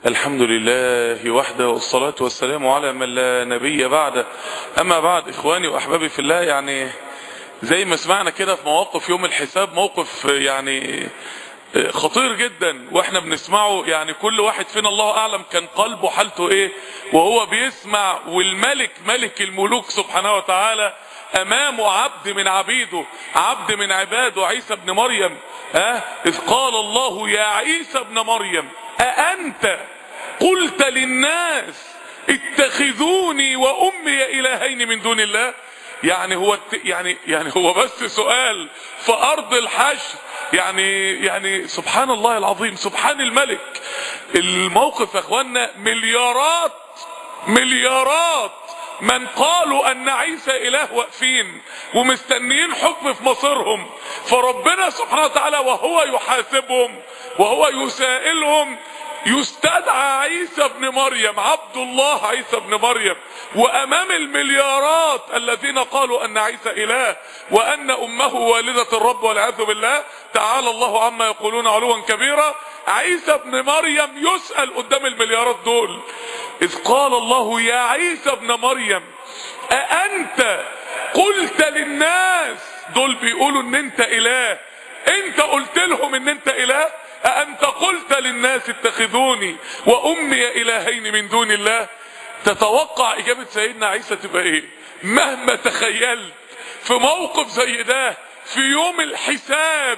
الحمد لله وحده والصلاة والسلام على من لا نبي بعده أما بعد إخواني وأحبابي في الله يعني زي ما سمعنا كده في مواقف يوم الحساب موقف يعني خطير جدا واحنا بنسمعه يعني كل واحد فينا الله اعلم كان قلبه حالته ايه وهو بيسمع والملك ملك الملوك سبحانه وتعالى امامه عبد من عبيده عبد من عباده عيسى ابن مريم ها اذ قال الله يا عيسى ابن مريم أأنت قلت للناس اتخذوني وأمي إلهين من دون الله يعني هو يعني يعني هو بس سؤال في أرض الحشر يعني يعني سبحان الله العظيم سبحان الملك الموقف يا اخوانا مليارات مليارات من قالوا ان عيسى اله واقفين ومستنيين حكم في مصيرهم فربنا سبحانه وتعالى وهو يحاسبهم وهو يسائلهم يستدعى عيسى ابن مريم عبد الله عيسى ابن مريم وامام المليارات الذين قالوا ان عيسى اله وان امه والدة الرب والعياذ بالله تعالى الله عما يقولون علوا كبيرا عيسى ابن مريم يسأل قدام المليارات دول اذ قال الله يا عيسى ابن مريم أأنت قلت للناس دول بيقولوا ان انت اله انت قلت لهم ان انت اله أأنت قلت للناس اتخذوني وأمي إلهين من دون الله تتوقع إجابة سيدنا عيسى تبقى إيه مهما تخيلت في موقف زي ده في يوم الحساب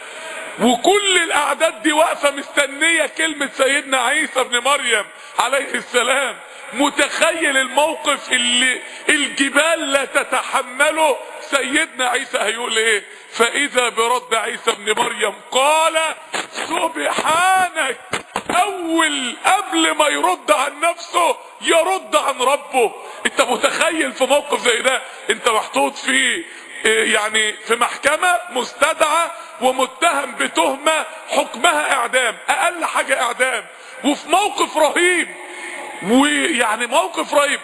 وكل الأعداد دي واقفة مستنية كلمة سيدنا عيسى ابن مريم عليه السلام متخيل الموقف اللي الجبال لا تتحمله سيدنا عيسى هيقول ايه فاذا برد عيسى ابن مريم قال سبحانك اول قبل ما يرد عن نفسه يرد عن ربه انت متخيل في موقف زي ده انت محطوط فيه يعني في محكمة مستدعى ومتهم بتهمة حكمها اعدام اقل حاجة اعدام وفي موقف رهيب ويعني موقف رهيب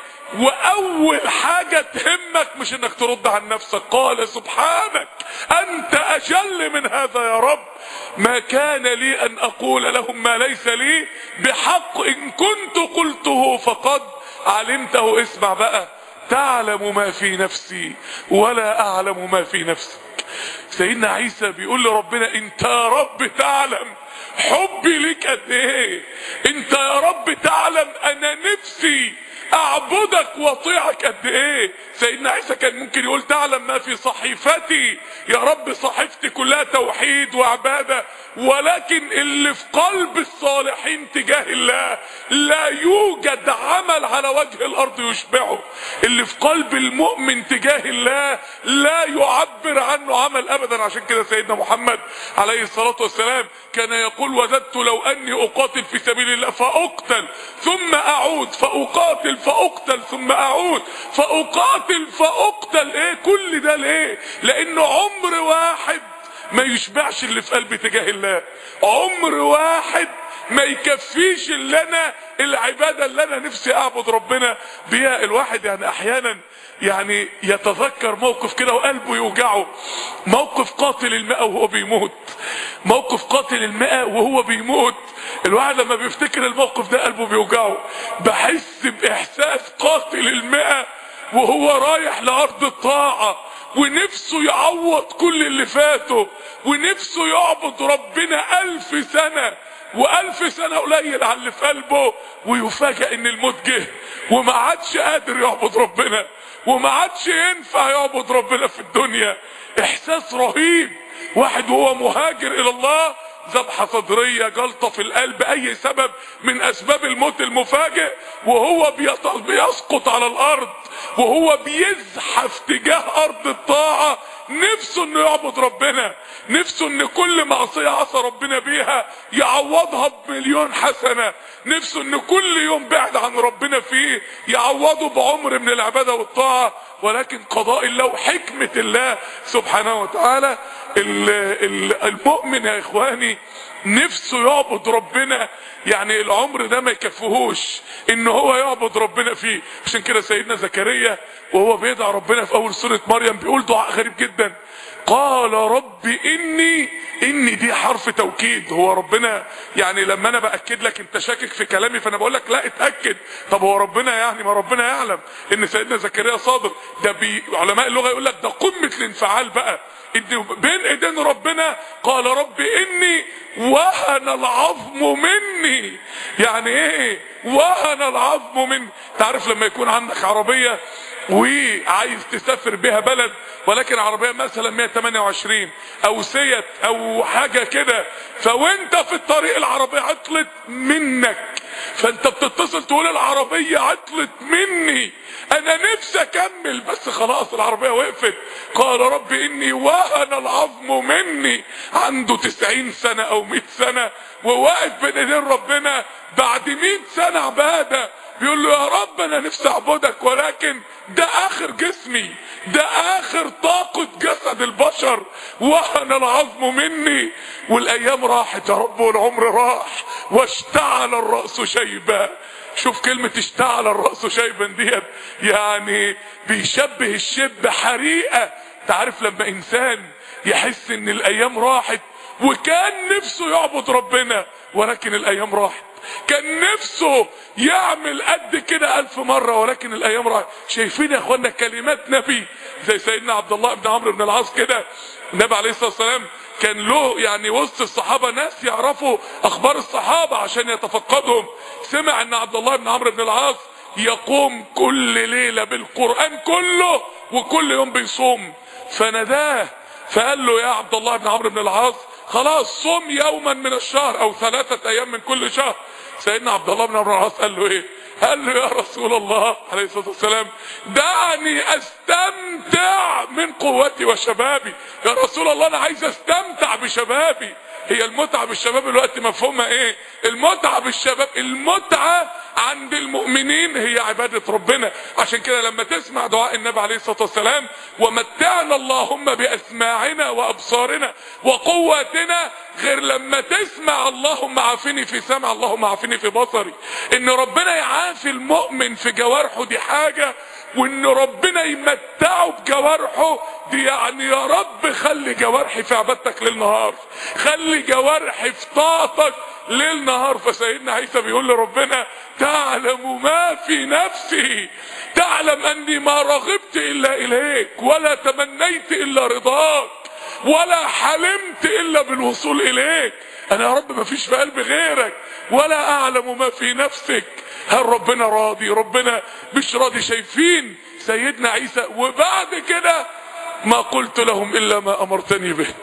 واول حاجة تهمك مش انك ترد عن نفسك قال سبحانك انت اجل من هذا يا رب ما كان لي ان اقول لهم ما ليس لي بحق ان كنت قلته فقد علمته اسمع بقى تعلم ما في نفسي ولا اعلم ما في نفسك سيدنا عيسى بيقول لربنا انت يا رب تعلم حبي لك قد ايه انت يا رب تعلم انا نفسي اعبدك واطيعك قد ايه سيدنا عيسى كان ممكن يقول تعلم ما في صحيفتي يا رب صحيفتي كلها توحيد وعبادة ولكن اللي في قلب الصالحين تجاه الله لا يوجد عمل على وجه الارض يشبعه اللي في قلب المؤمن تجاه الله لا يعبر عنه عمل ابدا عشان كده سيدنا محمد عليه الصلاة والسلام كان يقول وجدت لو اني اقاتل في سبيل الله فاقتل ثم اعود فاقاتل فاقتل ثم اعود فاقاتل فاقتل ايه كل ده ليه لانه عمر واحد ما يشبعش اللي في قلبي تجاه الله عمر واحد ما يكفيش اللي انا العبادة اللي انا نفسي اعبد ربنا بيها الواحد يعني احيانا يعني يتذكر موقف كده وقلبه يوجعه موقف قاتل المئة وهو بيموت موقف قاتل المئة وهو بيموت الواحد لما بيفتكر الموقف ده قلبه بيوجعه بحس باحساس قاتل المئة وهو رايح لارض الطاعة ونفسه يعوض كل اللي فاته ونفسه يعبد ربنا الف سنة والف سنة قليل على اللي في قلبه ويفاجئ ان الموت جه وما عادش قادر يعبد ربنا وما عادش ينفع يعبد ربنا في الدنيا احساس رهيب واحد وهو مهاجر الى الله ذبحة صدرية جلطة في القلب اي سبب من اسباب الموت المفاجئ وهو بيسقط على الارض وهو بيزحف تجاه ارض الطاعة نفسه انه يعبد ربنا نفسه ان كل معصية عصى ربنا بيها يعوضها بمليون حسنة نفسه ان كل يوم بعد عن ربنا فيه يعوضه بعمر من العبادة والطاعة ولكن قضاء الله وحكمة الله سبحانه وتعالى المؤمن يا اخواني نفسه يعبد ربنا يعني العمر ده ما يكفيهوش ان هو يعبد ربنا فيه عشان كده سيدنا زكريا وهو بيدعى ربنا في اول سورة مريم بيقول دعاء غريب جدا قال رب اني اني دي حرف توكيد هو ربنا يعني لما انا باكد لك انت شاكك في كلامي فانا بقول لك لا اتاكد طب هو ربنا يعني ما ربنا يعلم ان سيدنا زكريا صادق ده بي علماء اللغه يقول لك ده قمه الانفعال بقى ان بين ايدين ربنا قال رب اني وهن العظم مني يعني ايه وهن العظم مني تعرف لما يكون عندك عربيه وعايز تسافر بها بلد ولكن عربية مثلا 128 او سيت او حاجة كده فوانت في الطريق العربية عطلت منك فانت بتتصل تقول العربية عطلت مني انا نفسي اكمل بس خلاص العربية وقفت قال رب اني وهن العظم مني عنده 90 سنة او 100 سنة وواقف بين ايدين ربنا بعد 100 سنة عبادة بيقول له يا رب انا نفسي اعبدك ولكن ده اخر جسمي ده اخر طاقة جسد البشر وهن العظم مني والايام راحت يا رب والعمر راح واشتعل الرأس شيبا شوف كلمة اشتعل الرأس شيبا ديت يعني بيشبه الشب حريقة تعرف لما انسان يحس ان الايام راحت وكان نفسه يعبد ربنا ولكن الايام راحت كان نفسه يعمل قد كده الف مرة ولكن الايام راحت شايفين يا اخوانا كلمات نبي زي سيدنا عبد الله بن عمرو بن العاص كده النبي عليه الصلاة والسلام كان له يعني وسط الصحابة ناس يعرفوا اخبار الصحابة عشان يتفقدهم سمع ان عبد الله بن عمرو بن العاص يقوم كل ليلة بالقرآن كله وكل يوم بيصوم فناداه فقال له يا عبد الله بن عمرو بن العاص خلاص صوم يوما من الشهر او ثلاثة ايام من كل شهر سيدنا عبد الله بن عمرو بن العاص قال له ايه قال له يا رسول الله عليه الصلاة والسلام دعني استمتع من قوتي وشبابي يا رسول الله انا عايز استمتع بشبابي هي المتعة بالشباب الوقت مفهومها ايه المتعة بالشباب المتعة عند المؤمنين هي عبادة ربنا عشان كده لما تسمع دعاء النبي عليه الصلاة والسلام ومتعنا اللهم بأسماعنا وأبصارنا وقواتنا غير لما تسمع اللهم عافني في سمع اللهم عافني في بصري ان ربنا يعافي المؤمن في جوارحه دي حاجة وان ربنا يمتعه بجوارحه دي يعني يا رب خلي جوارحي في عبادتك ليل نهار خلي جوارحي في طاعتك ليل نهار فسيدنا عيسى بيقول لربنا تعلم ما في نفسي تعلم اني ما رغبت الا اليك ولا تمنيت الا رضاك ولا حلمت الا بالوصول اليك انا يا رب ما فيش في قلبي غيرك ولا اعلم ما في نفسك هل ربنا راضي ربنا مش راضي شايفين سيدنا عيسى وبعد كده ما قلت لهم الا ما امرتني به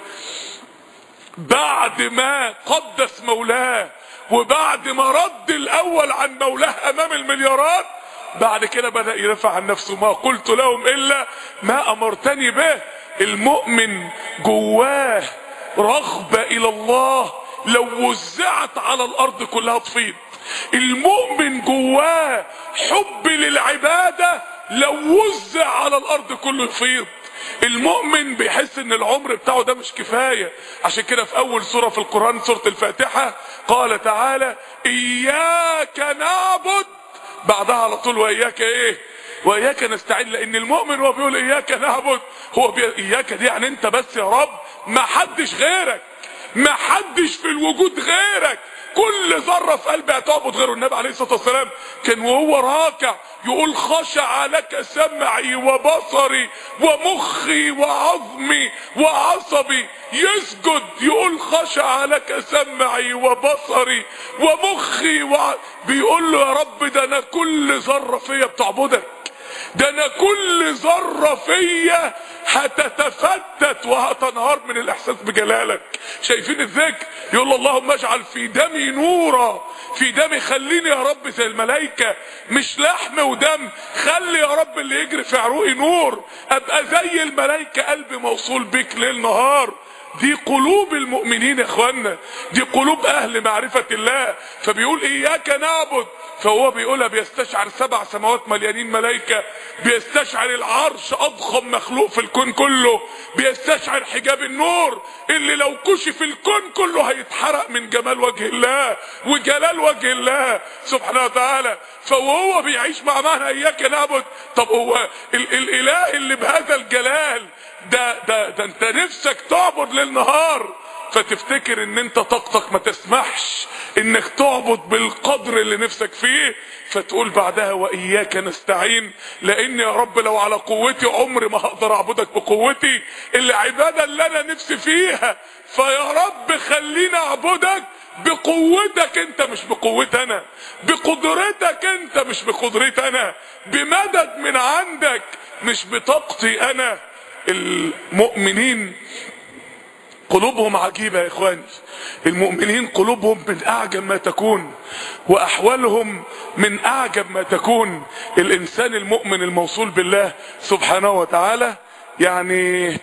بعد ما قدس مولاه وبعد ما رد الاول عن مولاه امام المليارات بعد كده بدأ يدافع عن نفسه ما قلت لهم الا ما امرتني به المؤمن جواه رغبة الى الله لو وزعت على الارض كلها تفيض المؤمن جواه حب للعبادة لو وزع على الارض كله يفيض المؤمن بيحس ان العمر بتاعه ده مش كفاية عشان كده في اول سورة في القرآن سورة الفاتحة قال تعالى اياك نعبد بعدها على طول واياك ايه واياك نستعين لان المؤمن هو بيقول اياك نعبد هو بي... اياك دي يعني انت بس يا رب ما حدش غيرك ما حدش في الوجود غيرك كل ذره في قلبي هتعبد غيره النبي عليه الصلاه والسلام كان وهو راكع يقول خشع لك سمعي وبصري ومخي وعظمي وعصبي يسجد يقول خشع لك سمعي وبصري ومخي وع... بيقول له يا رب ده انا كل ذره فيا بتعبدك ده انا كل ذره فيا هتتفتت وهتنهار من الاحساس بجلالك شايفين الذكر يقول اللهم اجعل في دمي نورا في دمي خليني يا رب زي الملائكه مش لحم ودم خلي يا رب اللي يجري في عروقي نور ابقى زي الملائكه قلبي موصول بيك ليل نهار دي قلوب المؤمنين يا اخوانا دي قلوب اهل معرفة الله فبيقول اياك نعبد فهو بيقولها بيستشعر سبع سماوات مليانين ملائكة بيستشعر العرش اضخم مخلوق في الكون كله بيستشعر حجاب النور اللي لو كشف الكون كله هيتحرق من جمال وجه الله وجلال وجه الله سبحانه وتعالى فهو بيعيش مع معنى اياك نعبد طب هو ال الاله اللي بهذا الجلال ده ده ده انت نفسك تعبد للنهار فتفتكر ان انت طاقتك ما تسمحش انك تعبد بالقدر اللي نفسك فيه فتقول بعدها واياك نستعين لان يا رب لو على قوتي عمري ما هقدر اعبدك بقوتي العباده اللي انا نفسي فيها فيا رب خليني اعبدك بقوتك انت مش بقوتي انا بقدرتك انت مش بقدرتي انا بمدد من عندك مش بطاقتي انا المؤمنين قلوبهم عجيبة يا اخواني المؤمنين قلوبهم من اعجب ما تكون واحوالهم من اعجب ما تكون الانسان المؤمن الموصول بالله سبحانه وتعالى يعني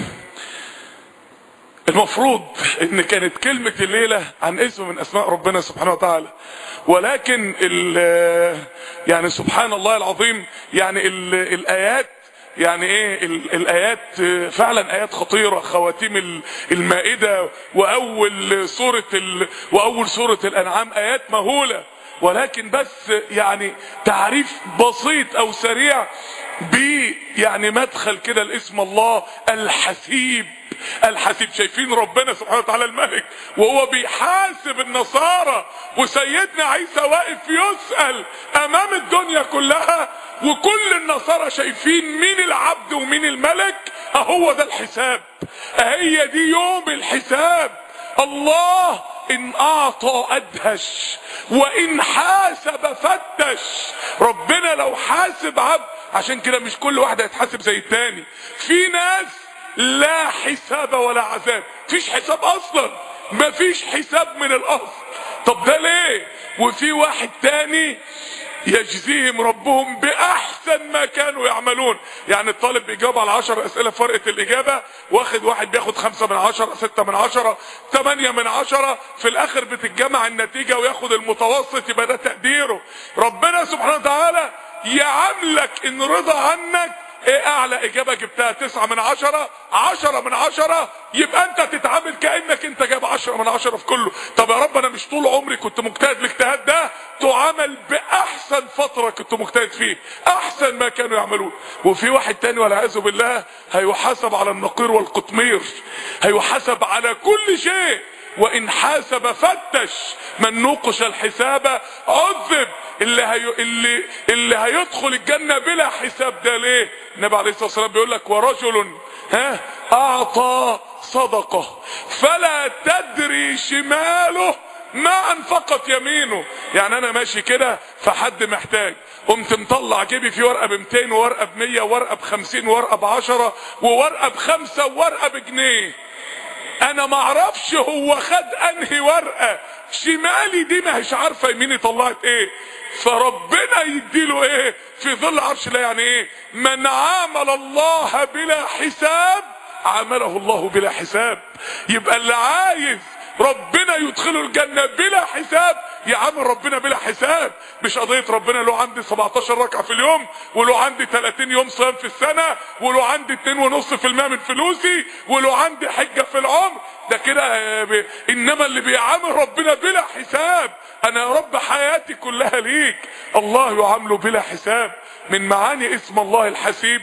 المفروض ان كانت كلمة الليلة عن اسم من اسماء ربنا سبحانه وتعالى ولكن يعني سبحان الله العظيم يعني ال الايات يعني ايه الايات فعلا ايات خطيره خواتيم المائده واول سوره ال واول سوره الانعام ايات مهوله ولكن بس يعني تعريف بسيط او سريع ب يعني مدخل كده لاسم الله الحسيب الحسيب شايفين ربنا سبحانه وتعالى الملك وهو بيحاسب النصارى وسيدنا عيسى واقف يسأل امام الدنيا كلها وكل النصارى شايفين مين العبد ومين الملك اهو ده الحساب هي دي يوم الحساب الله ان اعطى ادهش وان حاسب فتش ربنا لو حاسب عبد عشان كده مش كل واحد هيتحاسب زي التاني في ناس لا حساب ولا عذاب فيش حساب اصلا مفيش حساب من الاصل طب ده ليه وفي واحد تاني يجزيهم ربهم باحسن ما كانوا يعملون يعني الطالب بيجاوب على عشر اسئله فرقه الاجابه واخد واحد بياخد خمسة من عشرة ستة من عشرة تمانية من عشرة في الاخر بتتجمع النتيجة وياخد المتوسط يبقى ده تقديره ربنا سبحانه وتعالى يعاملك ان رضى عنك ايه اعلى اجابة جبتها تسعة من عشرة عشرة من عشرة يبقى انت تتعامل كأنك انت جايب عشرة من عشرة في كله طب يا رب انا مش طول عمري كنت مجتهد الاجتهاد ده تعامل باحسن فترة كنت مجتهد فيه احسن ما كانوا يعملون وفي واحد تاني والعياذ بالله هيحاسب على النقير والقطمير هيحاسب على كل شيء وان حاسب فتش من نوقش الحساب عذب اللي هي اللي اللي هيدخل الجنه بلا حساب ده ليه النبي عليه الصلاه والسلام بيقول لك ورجل ها اعطى صدقه فلا تدري شماله ما انفقت يمينه يعني انا ماشي كده فحد محتاج قمت مطلع جيبي في ورقه ب 200 وورقه ب 100 وورقه ب 50 وورقه ب 10 وورقه بخمسه وورقه بجنيه انا ما اعرفش هو خد انهي ورقه شمالي دي ما هيش عارفه يميني طلعت ايه فربنا يديله ايه في ظل عرش الله يعني ايه من عامل الله بلا حساب عامله الله بلا حساب يبقى اللي عايز ربنا يدخله الجنة بلا حساب يعامل ربنا بلا حساب مش قضية ربنا له عندي 17 ركعة في اليوم وله عندي 30 يوم صيام في السنة وله عندي 2.5% من فلوسي وله عندي حجة في العمر ده كده انما اللي بيعامل ربنا بلا حساب انا يا رب حياتي كلها ليك الله يعامله بلا حساب من معاني اسم الله الحسيب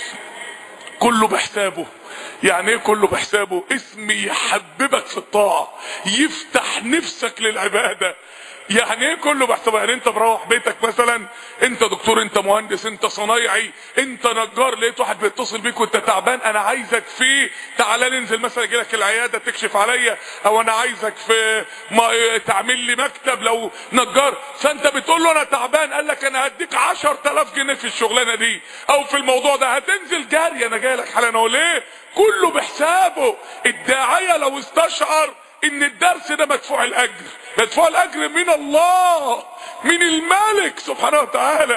كله بحسابه يعني ايه كله بحسابه اسم يحببك في الطاعة يفتح نفسك للعبادة يعني ايه كله بحسابه يعني انت مروح بيتك مثلا انت دكتور انت مهندس انت صنايعي انت نجار لقيت واحد بيتصل بيك وانت تعبان انا عايزك في تعالى ننزل مثلا اجي لك العياده تكشف عليا او انا عايزك في ما تعمل لي مكتب لو نجار فانت بتقول له انا تعبان قال لك انا هديك 10000 جنيه في الشغلانه دي او في الموضوع ده هتنزل جاري انا جاي لك حالا اقول ايه كله بحسابه الداعيه لو استشعر ان الدرس ده مدفوع الاجر مدفوع الاجر من الله من الملك سبحانه وتعالى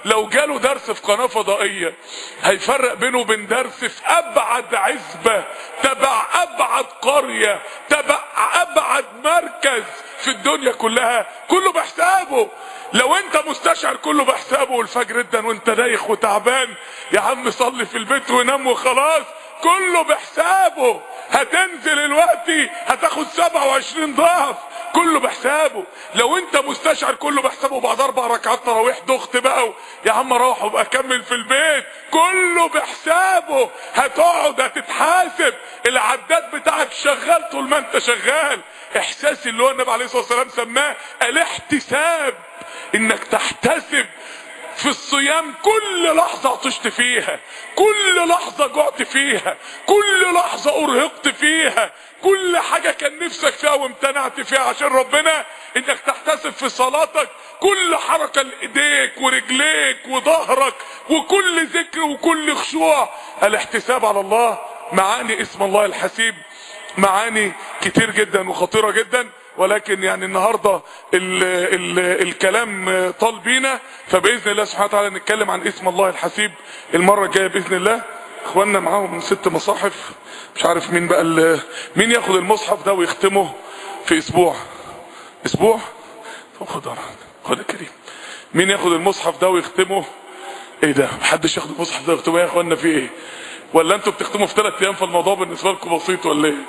لو جاله درس في قناة فضائية هيفرق بينه وبين درس في ابعد عزبة تبع ابعد قرية تبع ابعد مركز في الدنيا كلها كله بحسابه لو انت مستشعر كله بحسابه والفجر جدا وانت دايخ وتعبان يا عم صلي في البيت ونام وخلاص كله بحسابه هتنزل الوقت هتاخد 27 ضعف كله بحسابه لو انت مستشعر كله بحسابه بعد اربع ركعات تراويح ضغط بقى يا عم روح وابقى كمل في البيت كله بحسابه هتقعد هتتحاسب العداد بتاعك شغال طول ما انت شغال احساس اللي هو النبي عليه الصلاه والسلام سماه الاحتساب انك تحتسب في الصيام كل لحظة عطشت فيها كل لحظة جعت فيها كل لحظة ارهقت فيها كل حاجة كان نفسك فيها وامتنعت فيها عشان ربنا انك تحتسب في صلاتك كل حركة لايديك ورجليك وظهرك وكل ذكر وكل خشوع الاحتساب على الله معاني اسم الله الحسيب معاني كتير جدا وخطيرة جدا ولكن يعني النهاردة ال ال الكلام طال بينا فبإذن الله سبحانه وتعالى نتكلم عن اسم الله الحسيب المرة الجاية بإذن الله اخواننا معاهم ست مصاحف مش عارف مين بقى مين ياخد المصحف ده ويختمه في اسبوع اسبوع طب خد خد يا كريم مين ياخد المصحف ده ويختمه ايه ده محدش ياخد المصحف ده ويختمه يا اخوانا في ايه ولا انتوا بتختموا في ثلاث ايام فالموضوع بالنسبه لكم بسيط ولا ايه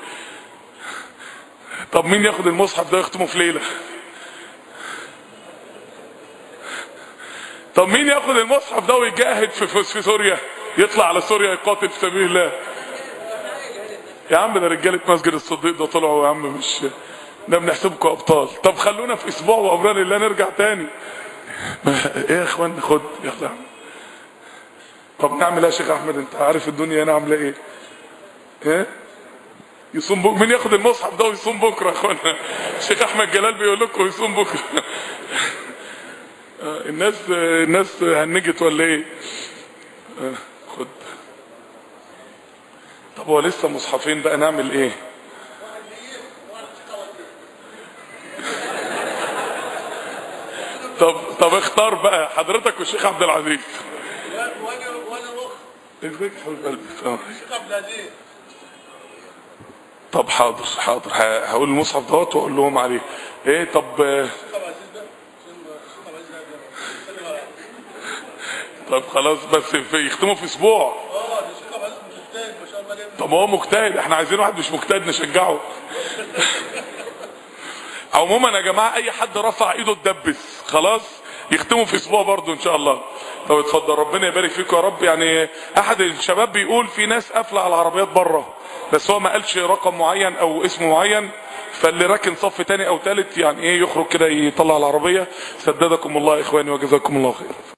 طب مين ياخد المصحف ده يختمه في ليله طب مين ياخد المصحف ده ويجاهد في في سوريا يطلع على سوريا يقاتل في سبيل الله يا عم ده رجاله مسجد الصديق ده طلعوا يا عم مش ده بنحسبكم ابطال طب خلونا في اسبوع وامرنا الله نرجع تاني ايه يا اخوان خد يلا يا عم طب نعمل ايه يا شيخ احمد انت عارف الدنيا هنا عامله ايه ايه يصوم بكره مين ياخد المصحف ده ويصوم بكره يا اخوانا الشيخ احمد جلال بيقول لكم يصوم بكره الناس الناس هنجت ولا ايه خد طب هو لسه مصحفين بقى نعمل ايه طب طب اختار بقى حضرتك والشيخ عبد العزيز وانا وانا اخ ازيك يا حبيب قلبي آه. الشيخ عبد العزيز طب حاضر حاضر ه- هقول المصحف دوت واقول لهم عليه ايه طب آه، الشيخ عبد العزيز ده الشيخ عبد العزيز ده سلم على طب خلاص بس في يختموا في اسبوع اه ده الشيخ عبد العزيز مجتهد ما شاء الله عليه طب هو مجتهد احنا عايزين واحد مش مجتهد نشجعه عموما يا جماعه اي حد رفع ايده اتدبس خلاص يختموا في اسبوع برضو ان شاء الله طب اتفضل ربنا يبارك فيكم يا رب يعني احد الشباب بيقول في ناس قافله على العربيات بره بس هو ما قالش رقم معين او اسم معين فاللي راكن صف تاني او تالت يعني ايه يخرج كده يطلع العربيه سددكم الله يا اخواني وجزاكم الله خير